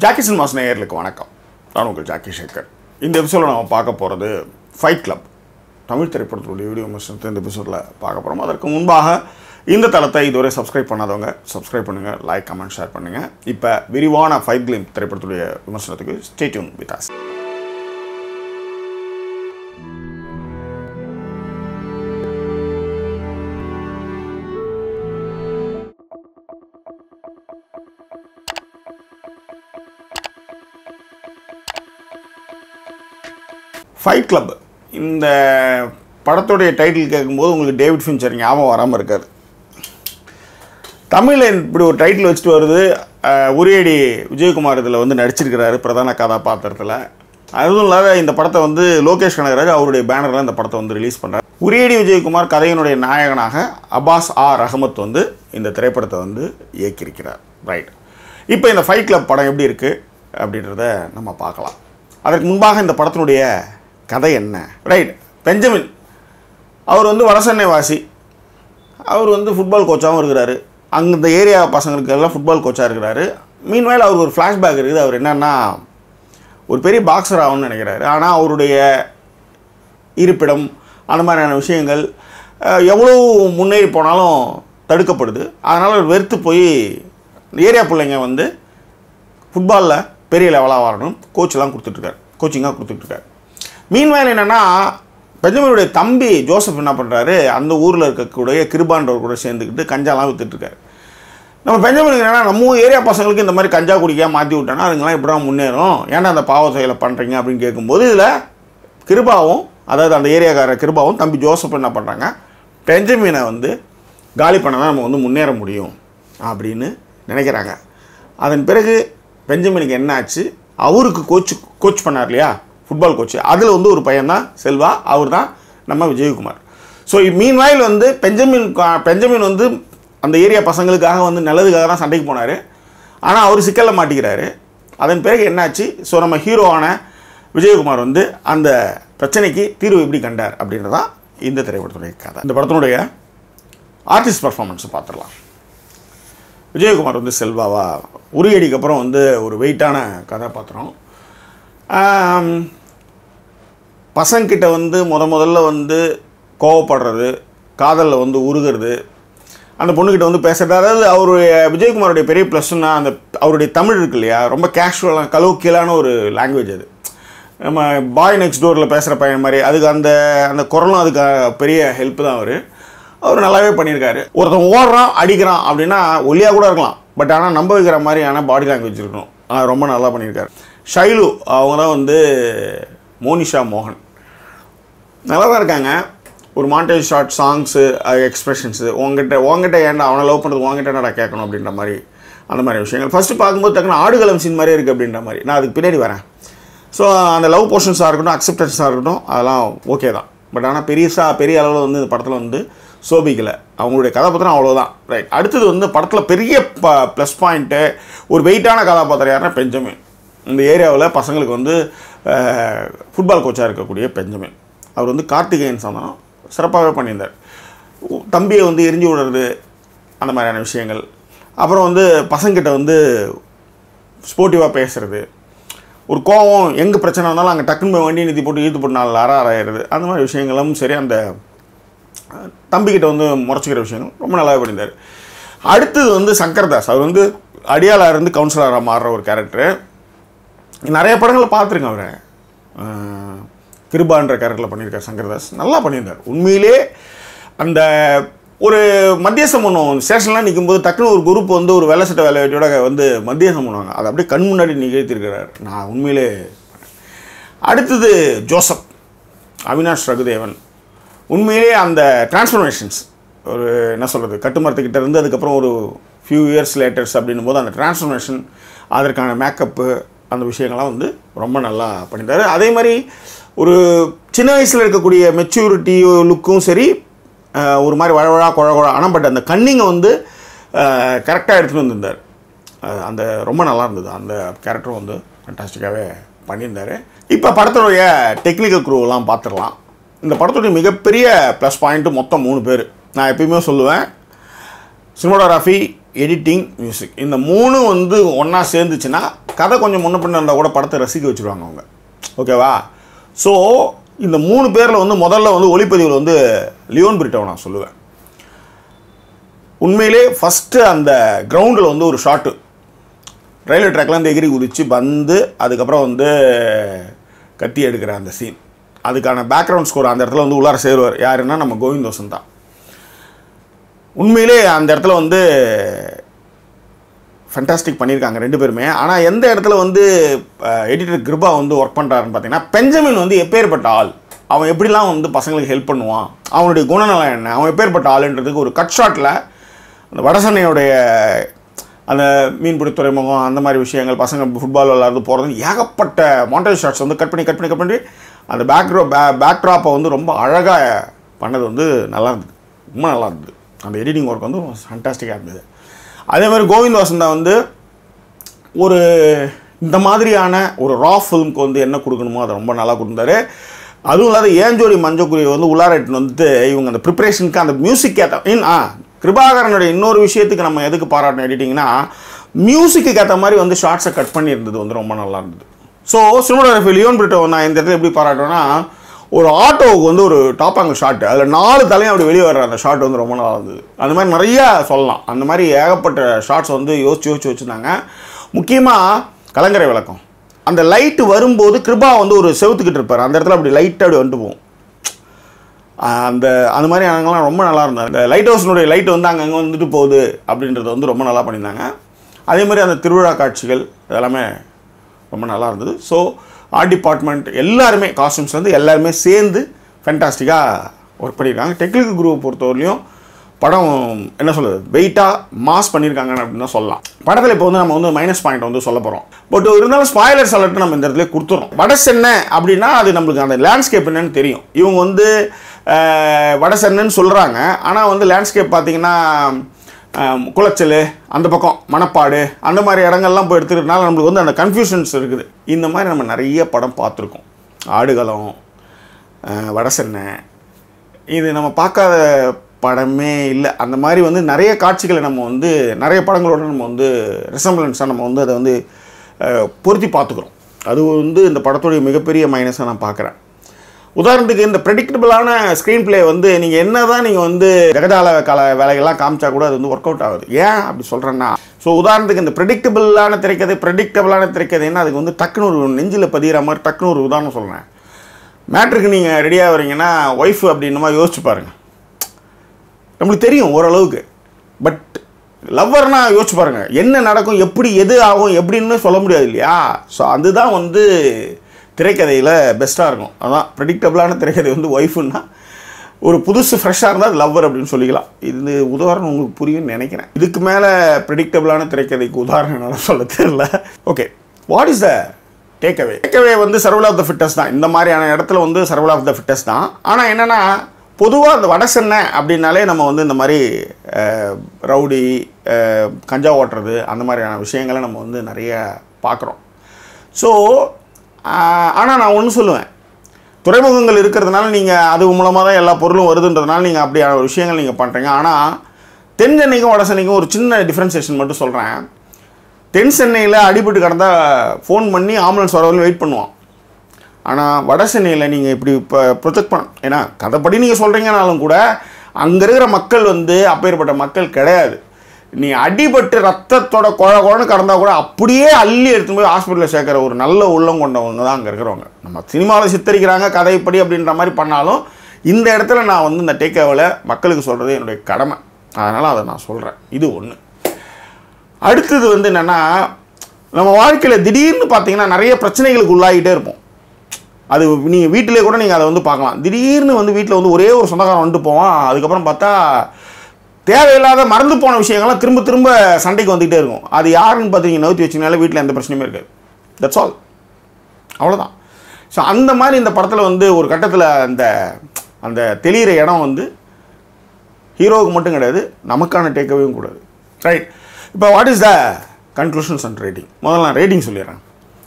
Jackie cinemas நேயர்களுக்கு வணக்கம் நான் உங்கள் ஜாக்கி சேகர் இந்த எபிசோடில் நம்ம பார்க்க போகிறது ஃபைட் கிளப் தமிழ் திரைப்படத்துடைய வீடியோ விமர்சனத்தை இந்த எபிசோடில் பார்க்க போகிறோம் அதற்கு முன்பாக இந்த தளத்தை இதுவரை சப்ஸ்கிரைப் பண்ணாதவங்க சப்ஸ்கிரைப் பண்ணுங்கள் லைக் கமெண்ட் ஷேர் பண்ணுங்கள் இப்போ விரிவான ஃபைட் கிளிம் திரைப்படத்துடைய விமர்சனத்துக்கு stay tuned with us fight club இந்த படத்துடைய டைட்டில் கேட்கும்போது உங்களுக்கு டேவிட் ஃபின்ச்சர் ஞாபகம் வராமல் இருக்காது தமிழில் இப்படி ஒரு டைட்டில் வச்சுட்டு வருது அஹ், உரியடி விஜயகுமார் இதில் வந்து நடிச்சிருக்கிறாரு பிரதான கதாபாத்திரத்தில் அதுவும் இல்லாத இந்த படத்தை வந்து லோகேஷ் கனகராஜ் அவருடைய பேனரில் இந்த படத்தை வந்து ரிலீஸ் பண்ணுறாரு உரியடி விஜயகுமார் கதையினுடைய நாயகனாக அபாஸ் ஆ ரஹமத் வந்து இந்த திரைப்படத்தை வந்து இயக்கியிருக்கிறார் ரைட் இப்போ இந்த ஃபைட் கிளப் படம் எப்படி இருக்குது அப்படின்றத நம்ம பார்க்கலாம் அதற்கு முன்பாக இந்த படத்தினுடைய கதை என்ன ரைட் பெஞ்சமின் அவர் வந்து வடசென்னை வாசி அவர் வந்து ஃபுட்பால் கோச்சாகவும் இருக்கிறாரு அங்கே இந்த ஏரியா பசங்களுக்கு எல்லாம் ஃபுட்பால் கோச்சாக இருக்கிறாரு மீன்வேல் அவருக்கு ஒரு ஃப்ளாஷ்பேக் இருக்குது அவர் என்னன்னா ஒரு பெரிய பாக்ஸர் ஆகணும்னு நினைக்கிறாரு ஆனால் அவருடைய இருப்பிடம் அந்த மாதிரியான விஷயங்கள் அஹ், எவ்வளோ முன்னேறி போனாலும் தடுக்கப்படுது அதனால் அவர் வெறுத்து போய் ஏரியா பிள்ளைங்க வந்து ஃபுட்பாலில் பெரிய லெவலாக வரணும் கோச்செல்லாம் கொடுத்துட்ருக்காரு கோச்சிங்காக கொடுத்துட்ருக்காரு மீன்வேல் என்னென்னா பெஞ்சமினுடைய தம்பி ஜோசப் என்ன பண்ணுறாரு அந்த ஊரில் இருக்கக்கூடிய கிருபான்றவர் கூட சேர்ந்துக்கிட்டு கஞ்சாலாம் வித்துட்ருக்காரு நம்ம பெஞ்சமினுக்கு என்னன்னா நம்ம ஏரியா பசங்களுக்கு இந்த மாதிரி கஞ்சா குடிக்க மாற்றி விட்டோன்னா அதுங்கெல்லாம் இப்படி தான் முன்னேறும் ஏன்டா அந்த பாவ செயலை பண்ணுறீங்க அப்படின்னு கேட்கும்போது இதில் கிருபாவும் அதாவது அந்த ஏரியாக்கார கிருபாவும் தம்பி ஜோசப் என்ன பண்ணுறாங்க பெஞ்சமினை வந்து காலி பண்ண தான் நம்ம வந்து முன்னேற முடியும் அப்படின்னு நினைக்கிறாங்க அதன் பிறகு பெஞ்சமினுக்கு என்ன ஆச்சு அவருக்கு கோச் கோச் பண்ணார் இல்லையா ஃபுட்பால் கோச் அதில் வந்து ஒரு பையன் தான் செல்வா அவர் தான் நம்ம விஜயகுமார் ஸோ மீன்வாயில் வந்து பெஞ்சமின் கா- பெஞ்சமின் வந்து அந்த ஏரியா பசங்களுக்காக வந்து நல்லதுக்காக தான் சண்டைக்கு போனார் ஆனால் அவர் சிக்கலில் மாட்டிக்கிறாரு அதன் பிறகு என்னாச்சு ஸோ நம்ம ஹீரோவான விஜயகுமார் வந்து அந்த பிரச்சனைக்கு தீர்வு எப்படி கண்டார் அப்படின்றதான் இந்த திரைப்படத்துடைய கதை இந்த படத்தினுடைய ஆர்டிஸ்ட் பர்ஃபார்மன்ஸை பார்த்துடலாம் விஜயகுமார் வந்து செல்வாவா உரியடிக்கு அப்புறம் வந்து ஒரு வெயிட்டான கதாபாத்திரம் ஆம், பசங்கிட்ட வந்து முத முதல்ல வந்து கோவப்படுறது காதலில் வந்து உருகிறது அந்த பொண்ணுக்கிட்ட வந்து பேசுறது அதாவது அவருடைய விஜயகுமாருடைய பெரிய ப்ளஸ்னா அந்த அவருடைய தமிழ் இருக்கு இல்லையா ரொம்ப கேஷுவலான கலோக்கியலான ஒரு லாங்குவேஜ் அது நம்ம பாய் நெக்ஸ்ட் டோரில் பேசுகிற பையன் மாதிரி அதுக்கு அந்த அந்த குரலும் அதுக்கு பெரிய ஹெல்ப் தான் அவர் அவர் நல்லாவே பண்ணியிருக்காரு ஒருத்தன் ஓடுறான் அடிக்கிறான் அப்படின்னா ஒல்லியாக கூட இருக்கலாம் பட் ஆனால் நம்ப வைக்கிற மாதிரியான பாடி லாங்குவேஜ் இருக்கணும் ஆனா, ரொம்ப நல்லா பண்ணியிருக்காரு ஷைலு அவங்க தான் வந்து மோனிஷா மோகன் நல்லா தான் இருக்காங்க ஒரு மாண்டேஜ் ஷார்ட் சாங்ஸு எக்ஸ்பிரஷன்ஸு உங்ககிட்ட உங்ககிட்ட ஏன்டா அவனை லவ் பண்ணுறது உங்ககிட்ட என்னடா கேட்கணும் அப்படின்ற மாதிரி அந்த மாதிரி விஷயங்கள் ஃபஸ்ட்டு பார்க்கும்போது டக்குனு ஆடுகளம் சீன் மாதிரியே இருக்குது அப்படின்ற மாதிரி நான் அதுக்கு பின்னாடி வரேன் ஸோ அந்த லவ் போர்ஷன்ஸாக இருக்கட்டும் அக்செப்டன்ஸாக இருக்கட்டும் அதெல்லாம் ஓகே தான் பட் ஆனால் பெரியசாக பெரிய அளவில் வந்து இந்த படத்தில் வந்து சோபிக்கலை அவங்களுடைய கதாபாத்திரம் அவ்வளோதான் ரைட் அடுத்தது வந்து படத்தில் பெரிய ப ப்ளஸ் பாயிண்ட்டு ஒரு வெயிட்டான கதாபாத்திரம் யாருன்னா பெஞ்சமின் இந்த ஏரியாவில் பசங்களுக்கு வந்து ஃபுட்பால் கோச்சாக இருக்கக்கூடிய பெஞ்சமின் அவர் வந்து கார்த்திகேயன் சந்தனம் சிறப்பாகவே பண்ணியிருந்தார் உ- தம்பியை வந்து எரிஞ்சு விடுறது அந்த மாதிரியான விஷயங்கள் அப்புறம் வந்து பசங்கிட்ட வந்து ஸ்போர்ட்டிவாக பேசுறது ஒரு கோவம் எங்கே பிரச்சனை இருந்தாலும் அங்கே டக்குன்னு போய் வண்டி நிறுத்தி போட்டு இழுத்து போட்டு நாலு அற அறையிறது அந்த மாதிரி விஷயங்களும் சரி அந்த அஹ், தம்பிக்கிட்ட வந்து முறைச்சிக்கிற விஷயங்கள் ரொம்ப நல்லாவே பண்ணியிருந்தார் அடுத்தது வந்து சங்கர்தாஸ் அவர் வந்து அடியாளாக இருந்து கவுன்சிலராக மாறுற ஒரு கேரக்டரு நிறைய படங்களை பார்த்துருக்கேன் அவரை அஹ், கிருபான்ற கேரக்டரில் பண்ணியிருக்கார் சங்கர்தாஸ் நல்லா பண்ணியிருந்தார் உண்மையிலே அந்த ஒரு மத்தியஸ்தம் பண்ணுவோம் ஸ்டேஷன்லாம் நிற்கும்போது டக்குன்னு ஒரு குரூப் வந்து ஒரு வெள்ளை சட்டை வேலையோட வந்து மத்தியஸ்தம் பண்ணுவாங்க அதை அப்படியே கண் முன்னாடி நிகழ்த்தியிருக்கிறார் நான் உண்மையிலே அடுத்தது ஜோசப் அவினாஷ் ரகுதேவன் உண்மையிலே அந்த டிரான்ஸ்ஃபர்மேஷன்ஸ் ஒரு என்ன சொல்கிறது கட்டுமரத்துக்கிட்ட இருந்து அதுக்கப்புறம் ஒரு ஃபியூ இயர்ஸ் லேட்டர்ஸ் அப்படின்னும் போது அந்த டிரான்ஸ்ஃபர்மேஷன் அதற்கான மேக்கப்பு அந்த விஷயங்கள்லாம் வந்து ரொம்ப நல்லா பண்ணியிருந்தாரு அதே மாதிரி ஒரு சின்ன வயசில் இருக்கக்கூடிய மெச்சூரிட்டி லுக்கும் சரி அஹ், ஒரு மாதிரி வழவழா குழ குழ ஆனால் பட் அந்த கன்னிங்கை வந்து கரெக்டாக எடுத்துகிட்டு வந்திருந்தார் அஹ், அந்த ரொம்ப நல்லா இருந்தது அந்த கேரக்டரும் வந்து ஃபண்டாஸ்டிக்காகவே பண்ணியிருந்தார் இப்போ படத்துடைய டெக்னிக்கல் குரூவெல்லாம் பார்த்துடலாம் இந்த படத்துடைய மிகப்பெரிய ப்ளஸ் பாயிண்ட்டு மொத்தம் மூணு பேர் நான் எப்பயுமே சொல்லுவேன் சினிமாட்டோகிராஃபி எடிட்டிங் மியூசிக் இந்த மூணு வந்து ஒன்றா சேர்ந்துச்சுன்னா கதை கொஞ்சம் முன்ன பின்ன இருந்தால் கூட படத்தை ரசிக்க வச்சுருவாங்க அவங்க ஓகேவா ஸோ இந்த மூணு பேரில் வந்து முதல்ல வந்து ஒளிப்பதிவில் வந்து லியோன் பிரிட்டோவை நான் சொல்லுவேன் உண்மையிலே ஃபஸ்ட்டு அந்த கிரவுண்டில் வந்து ஒரு ஷாட்டு ரயில்வே ட்ராக்லேருந்து எகிரி குதிச்சு வந்து அதுக்கப்புறம் வந்து கத்தி எடுக்கிற அந்த சீன் அதுக்கான பேக்ரவுண்ட் ஸ்கோர் அந்த இடத்துல வந்து உள்ளார சேருவார் யாருன்னா நம்ம கோவிந்தோசன் தான் உண்மையிலே அந்த இடத்துல வந்து ஃபென்டாஸ்டிக் பண்ணியிருக்காங்க ரெண்டு பேருமே ஆனால் எந்த இடத்துல வந்து எடிட்டர் கிருபா வந்து ஒர்க் பண்ணுறாருன்னு பார்த்தீங்கன்னா பெஞ்சமின் வந்து எப்பேற்பட்ட ஆள் அவன் எப்படிலாம் வந்து பசங்களுக்கு ஹெல்ப் பண்ணுவான் அவனுடைய குணநலம் என்ன அவன் எப்பேற்பட்ட ஆளுன்றதுக்கு ஒரு கட் ஷாட்டில் அந்த வடசென்னையுடைய அந்த மீன்பிடி துறைமுகம் அந்த மாதிரி விஷயங்கள் பசங்க ஃபுட்பால் விளாட்றது போகிறது ஏகப்பட்ட மாண்டேஜ் ஷாட்ஸ் வந்து கட் பண்ணி கட் பண்ணி கட் பண்ணி அந்த பேக்ரோ பே பேக்ட்ராப்பை வந்து ரொம்ப அழகாக பண்ணது வந்து நல்லா இருந்தது ரொம்ப நல்லா இருந்தது அந்த எடிட்டிங் ஒர்க் வந்து ஃபண்டாஸ்டிக்காக இருந்தது அதே மாதிரி கோவிந்த் வசந்தா வந்து ஒரு இந்த மாதிரியான ஒரு ரா ஃபிலிம்க்கு வந்து என்ன கொடுக்கணுமோ அதை ரொம்ப நல்லா கொடுத்தாரு அதுவும் இல்லாத ஏஞ்சோடி மஞ்சக்குரிய வந்து உள்ளாரட்டு வந்துட்டு இவங்க அந்த ப்ரிப்பரேஷனுக்கு அந்த மியூசிக் ஏற்ற இன் ஆ கிருபாகரனுடைய இன்னொரு விஷயத்துக்கு நம்ம எதுக்கு பாராட்டணும் எடிட்டிங்னா மியூசிக்கு ஏற்ற மாதிரி வந்து ஷார்ட்ஸை கட் பண்ணியிருந்தது வந்து ரொம்ப நல்லா இருந்தது ஸோ சினிமாட்டோகிராஃபி லியோன் பிரிட்டோ நான் இந்த இடத்துல எப்படி பாராட்டுவேன்னா ஒரு ஆட்டோவுக்கு வந்து ஒரு டாப் ஆங்கிள் ஷாட் அதில் நாலு தலையும் அப்படி வெளியே வர்ற அந்த ஷாட் வந்து ரொம்ப நல்லா இருந்தது அந்த மாதிரி நிறைய சொல்லலாம் அந்த மாதிரி ஏகப்பட்ட ஷார்ட்ஸ் வந்து யோசிச்சு யோசிச்சு வச்சுருந்தாங்க முக்கியமாக கலங்கரை விளக்கம் அந்த லைட்டு வரும்போது கிருபா வந்து ஒரு செவுத்துக்கிட்டு இருப்பார் அந்த இடத்துல அப்படி லைட்டாக அப்படி வந்துட்டு போகும் அந்த அந்த மாதிரி அங்கெல்லாம் ரொம்ப நல்லா இருந்தார் இந்த லைட் ஹவுஸ்னுடைய லைட் வந்து அங்கங்கே வந்துட்டு போகுது அப்படின்றத வந்து ரொம்ப நல்லா பண்ணியிருந்தாங்க அதே மாதிரி அந்த திருவிழா காட்சிகள் இதெல்லாமே ரொம்ப நல்லா இருந்தது ஸோ ஆர்ட் டிபார்ட்மெண்ட் எல்லாருமே காஸ்டியூம்ஸ் வந்து எல்லாருமே சேர்ந்து ஃபென்டாஸ்டிக்காக ஒர்க் பண்ணியிருக்காங்க டெக்னிக்கல் குரூப் பொறுத்தவரையிலையும் படம் என்ன சொல்கிறது வெயிட்டாக மாஸ் பண்ணியிருக்காங்க அப்படின்னு தான் சொல்லலாம் படத்தில் இப்போ வந்து நம்ம வந்து மைனஸ் பாயிண்ட் வந்து சொல்ல போகிறோம் பட் இருந்தாலும் ஸ்பாய்லர்ஸ் அலர்ட் நம்ம இந்த இடத்துல கொடுத்துறோம் வடசென்னை அப்படின்னா அது நம்மளுக்கு அந்த லேண்ட்ஸ்கேப் என்னன்னு தெரியும் இவங்க வந்து அஹ், வடசென்னைன்னு சொல்கிறாங்க ஆனால் வந்து லேண்ட்ஸ்கேப் பார்த்தீங்கன்னா அஹ், குளச்சல் அந்த பக்கம் மணப்பாடு அந்த மாதிரி இடங்கள்லாம் போய் எடுத்துக்கிறதுனால நம்மளுக்கு வந்து அந்த கன்ஃபியூஷன்ஸ் இருக்குது இந்த மாதிரி நம்ம நிறைய படம் பார்த்துருக்கோம் ஆடுகளம் அஹ், வடசென்னை இது நம்ம பார்க்காத படமே இல்லை அந்த மாதிரி வந்து நிறைய காட்சிகளை நம்ம வந்து நிறைய படங்களோட நம்ம வந்து ரிசம்பிளன்ஸாக நம்ம வந்து அதை வந்து அஹ், பொருத்தி பார்த்துக்குறோம் அது வந்து இந்த படத்துடைய மிகப்பெரிய மைனஸாக நான் பார்க்குறேன் உதாரணத்துக்கு இந்த ப்ரெடிக்டபிளான ஸ்க்ரீன் ப்ளே வந்து நீங்கள் என்ன தான் நீங்கள் வந்து ஜெகஜால கல வேலைகள்லாம் காமிச்சா கூட அது வந்து ஒர்க் அவுட் ஆகுது ஏன் அப்படி சொல்கிறேன்னா ஸோ உதாரணத்துக்கு இந்த ப்ரெடிக்டபிளான திரைக்கதை ப்ரெடிக்டபிளான திரைக்கதைன்னா அதுக்கு வந்து டக்குன்னு ஒரு நெஞ்சில் பதிகிற மாதிரி டக்குன்னு ஒரு உதாரணம் சொல்கிறேன் மேட்ருக்கு நீங்கள் ரெடியாக வரீங்கன்னா ஒய்ஃப் அப்படின்னுமா யோசிச்சு பாருங்கள் நம்மளுக்கு தெரியும் ஓரளவுக்கு பட் லவ்வர்னா யோசிச்சு பாருங்கள் என்ன நடக்கும் எப்படி எது ஆகும் எப்படின்னு சொல்ல முடியாது இல்லையா ஸோ அதுதான் வந்து திரைக்கதையில் பெஸ்ட்டாக இருக்கும் அதான் ப்ரெடிக்டபிளான திரைக்கதை வந்து ஒய்ஃபுன்னா ஒரு புதுசு ஃப்ரெஷ்ஷாக இருந்தால் அது லவ்வர் அப்படின்னு சொல்லிக்கலாம் இது உதாரணம் உங்களுக்கு புரியும்னு நினைக்கிறேன் இதுக்கு மேலே ப்ரெடிக்டபிளான திரைக்கதைக்கு உதாரணம் என்னால் சொல்ல தெரியல okay what is the takeaway takeaway வந்து சர்வல் ஆஃப் த ஃபிட்டஸ் தான் இந்த மாதிரியான இடத்துல வந்து சர்வல் ஆஃப் த ஃபிட்டஸ் தான் ஆனால் என்னென்னா பொதுவாக இந்த வடசென்னை அப்படின்னாலே நம்ம வந்து இந்த மாதிரி அஹ், ரவுடி அஹ், கஞ்சா ஓட்டுறது அந்த மாதிரியான விஷயங்களை நம்ம வந்து நிறைய பார்க்குறோம் ஸோ ஆனால் நான் ஒன்று சொல்லுவேன் துறைமுகங்கள் இருக்கிறதுனால நீங்கள் அது மூலமாக தான் எல்லா பொருளும் வருதுன்றதுனால நீங்கள் அப்படியான ஒரு விஷயங்கள் நீங்கள் பண்ணுறீங்க ஆனால் தென் சென்னைக்கும் வட சென்னைக்கும் ஒரு சின்ன டிஃப்ரென்சேஷன் மட்டும் சொல்கிறேன் தென் சென்னையில் அடிபட்டு கிடந்தா ஃபோன் பண்ணி ஆம்புலன்ஸ் வரவரையும் வெயிட் பண்ணுவான் ஆனால் வட சென்னையில் நீங்கள் இப்படி இப்போ ப்ரொஜெக்ட் பண்ண ஏன்னா கதைப்படி நீங்கள் சொல்கிறீங்கனாலும் கூட அங்கே இருக்கிற மக்கள் வந்து அப்பேற்பட்ட மக்கள் கிடையாது நீ அடிபட்டு ரத்தத்தோட குழ குழன்னு கடந்தா கூட அப்படியே அள்ளி எடுத்துன்னு போய் ஹாஸ்பிட்டலில் சேர்க்குற ஒரு நல்ல உள்ளம் கொண்டவங்க தான் அங்கே இருக்கிறவங்க நம்ம சினிமாவில் சித்தரிக்கிறாங்க கதைப்படி அப்படின்ற மாதிரி பண்ணாலும் இந்த இடத்துல நான் வந்து இந்த டேக்காவில் மக்களுக்கு சொல்கிறது என்னுடைய கடமை அதனால் அதை நான் சொல்கிறேன் இது ஒன்று அடுத்தது வந்து என்னென்னா நம்ம வாழ்க்கையில் திடீர்னு பார்த்தீங்கன்னா நிறைய பிரச்சனைகளுக்கு உள்ளாகிட்டே இருப்போம் அது நீங்கள் வீட்டிலே கூட நீங்கள் அதை வந்து பார்க்கலாம் திடீர்னு வந்து வீட்டில் வந்து ஒரே ஒரு சொந்தக்காரன் வந்துட்டு போவான் அதுக்கப்புறம் பார்த்தா தேவையில்லாத மறந்து போன விஷயங்கள்லாம் திரும்ப திரும்ப சண்டைக்கு வந்துக்கிட்டே இருக்கும் அது யாருன்னு பார்த்தீங்க நவுத்தி வச்சிங்கனால வீட்டில் எந்த பிரச்சனையுமே இருக்காது தட்ஸ் ஆல் அவ்வளோதான் ஸோ அந்த மாதிரி இந்த படத்தில் வந்து ஒரு கட்டத்தில் அந்த அந்த தெளிகிற இடம் வந்து ஹீரோவுக்கு மட்டும் கிடையாது நமக்கான டேக்அவேவும் கூடாது ரைட் இப்போ what is the conclusions and rating முதல்ல நான் ரேட்டிங் சொல்லிடுறேன்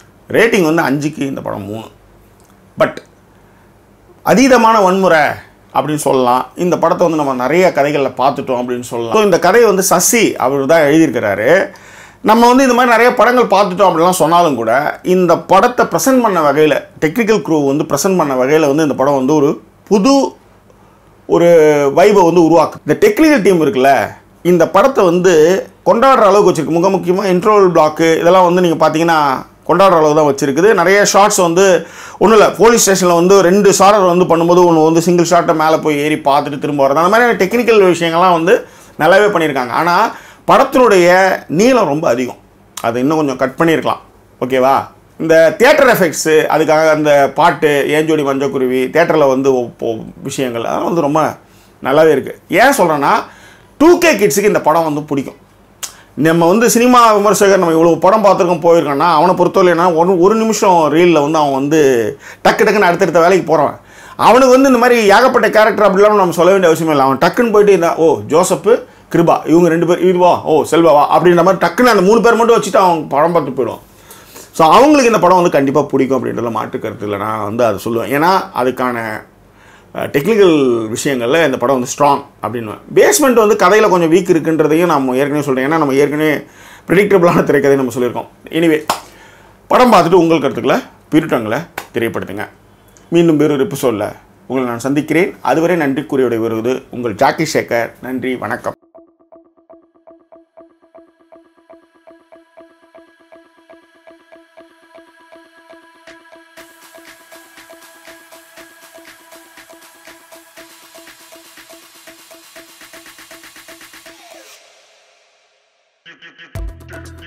ரேட்டிங் வந்து அஞ்சுக்கு இந்த படம் மூணு பட் அதீதமான வன்முறை அப்படின்னு சொல்லலாம் இந்த படத்தை வந்து நம்ம நிறைய கதைகளில் பார்த்துட்டோம் அப்படின்னு சொல்லலாம் ஸோ இந்த கதையை வந்து சசி அவர் தான் எழுதியிருக்கிறாரு நம்ம வந்து இந்த மாதிரி நிறைய படங்கள் பார்த்துட்டோம் அப்படிலாம் சொன்னாலும் கூட இந்த படத்தை ப்ரெசென்ட் பண்ண வகையில் டெக்னிக்கல் க்ரூ வந்து ப்ரெசென்ட் பண்ண வகையில் வந்து இந்த படம் வந்து ஒரு புது ஒரு வைபை வந்து உருவாக்கு இந்த டெக்னிக்கல் டீம் இருக்குல்ல இந்த படத்தை வந்து கொண்டாடுற அளவுக்கு வச்சிருக்கு மிக முக்கியமாக இன்ட்ரோல் பிளாக்கு இதெல்லாம் வந்து நீங்கள் பார்த்தீங்கன்னா கொண்டாடுற அளவு தான் வச்சிருக்குது நிறைய ஷார்ட்ஸ் வந்து ஒன்றும் இல்லை போலீஸ் ஸ்டேஷனில் வந்து ரெண்டு ஷார்டர் வந்து பண்ணும்போது ஒன்று வந்து சிங்கிள் ஷாட்டை மேலே போய் ஏறி பார்த்துட்டு திரும்ப வரது அந்த மாதிரி டெக்னிக்கல் விஷயங்கள்லாம் வந்து நல்லாவே பண்ணியிருக்காங்க ஆனால் படத்தினுடைய நீளம் ரொம்ப அதிகம் அது இன்னும் கொஞ்சம் கட் பண்ணியிருக்கலாம் ஓகேவா இந்த தியேட்டர் எஃபெக்ட்ஸு அதுக்காக அந்த பாட்டு ஏஞ்சோடி மஞ்சக்குருவி தேட்டரில் வந்து ஒ- ஒ- விஷயங்கள் அதெல்லாம் வந்து ரொம்ப நல்லாவே இருக்குது ஏன் சொல்கிறேன்னா டூ கே கிட்ஸுக்கு இந்த படம் வந்து பிடிக்கும் நம்ம வந்து சினிமா விமர்சகர் நம்ம இவ்வளோ படம் பார்த்துருக்கோம் போயிருக்கோம்னா அவனை பொறுத்தவரைனா ஒரு ஒரு நிமிஷம் ரீலில் வந்து அவன் வந்து டக்கு டக்குன்னு அடுத்தடுத்த வேலைக்கு போகிறவன் அவனுக்கு வந்து இந்த மாதிரி ஏகப்பட்ட கேரக்டர் அப்படிலாம் நம்ம சொல்ல வேண்டிய அவசியம் இல்லை அவன் டக்குன்னு போயிட்டு இந்த ஓ ஜோசப்பு கிருபா இவங்க ரெண்டு பேர் இதுவா ஓ செல்வாவா அப்படின்ற மாதிரி டக்குன்னு அந்த மூணு பேர் மட்டும் வச்சுட்டு அவன் படம் பார்த்து போயிடுவான் ஸோ அவங்களுக்கு இந்த படம் வந்து கண்டிப்பாக பிடிக்கும் அப்படின்றத மாற்று கருத்து இல்லை நான் வந்து அதை சொல்லுவேன் ஏன்னா அதுக்கான டெக்னிக்கல் விஷயங்களில் இந்த படம் வந்து ஸ்ட்ராங் அப்படின்னு பேஸ்மெண்ட் வந்து கதையில் கொஞ்சம் வீக் இருக்குன்றதையும் நம்ம ஏற்கனவே சொல்கிறேன் ஏன்னா நம்ம ஏற்கனவே ப்ரிடிக்டபிளான திரைக்கதை நம்ம சொல்லியிருக்கோம் எனிவே படம் பார்த்துட்டு உங்கள் கருத்துக்களை பிரிட்டங்களை தெரியப்படுத்துங்க மீண்டும் வேறொரு எபிசோடில் உங்களை நான் சந்திக்கிறேன் அதுவரை நன்றி கூறியோட வருவது உங்கள் ஜாக்கி சேகர் நன்றி வணக்கம்